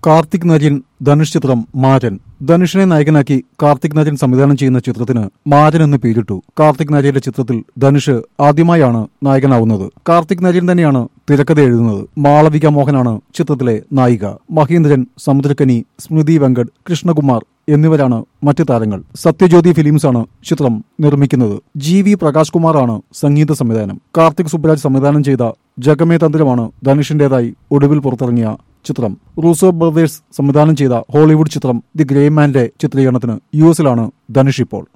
കാർത്തിക് നര്യൻ ധനുഷ് ചിത്രം മാരൻ ധനുഷിനെ നായകനാക്കി കാർത്തിക് നര്യൻ സംവിധാനം ചെയ്യുന്ന ചിത്രത്തിന് മാരൻ എന്ന് പേരിട്ടു കാർത്തിക് നര്യന്റെ ചിത്രത്തിൽ ധനുഷ് ആദ്യമായാണ് നായകനാവുന്നത് കാർത്തിക് നര്യൻ തന്നെയാണ് തിരക്കഥ എഴുതുന്നത് മാളവിക മോഹനാണ് ചിത്രത്തിലെ നായിക മഹേന്ദ്രൻ സമുദ്രക്കനി സ്മൃതി വെങ്കട് കൃഷ്ണകുമാർ എന്നിവരാണ് മറ്റ് താരങ്ങൾ സത്യജ്യോതി ഫിലിംസാണ് ചിത്രം നിർമ്മിക്കുന്നത് ജി വി പ്രകാശ് കുമാറാണ് സംഗീത സംവിധാനം കാർത്തിക് സുബ്രാജ് സംവിധാനം ചെയ്ത ജഗമേ തന്ത്രമാണ് ധനുഷിന്റേതായി ഒടുവിൽ പുറത്തിറങ്ങിയ ചിത്രം റൂസോ ബ്രദേഴ്സ് സംവിധാനം ചെയ്ത ഹോളിവുഡ് ചിത്രം ദി ഗ്രേമാന്റെ ചിത്രീകരണത്തിന് യു എസിലാണ് ധനുഷ് ഇപ്പോൾ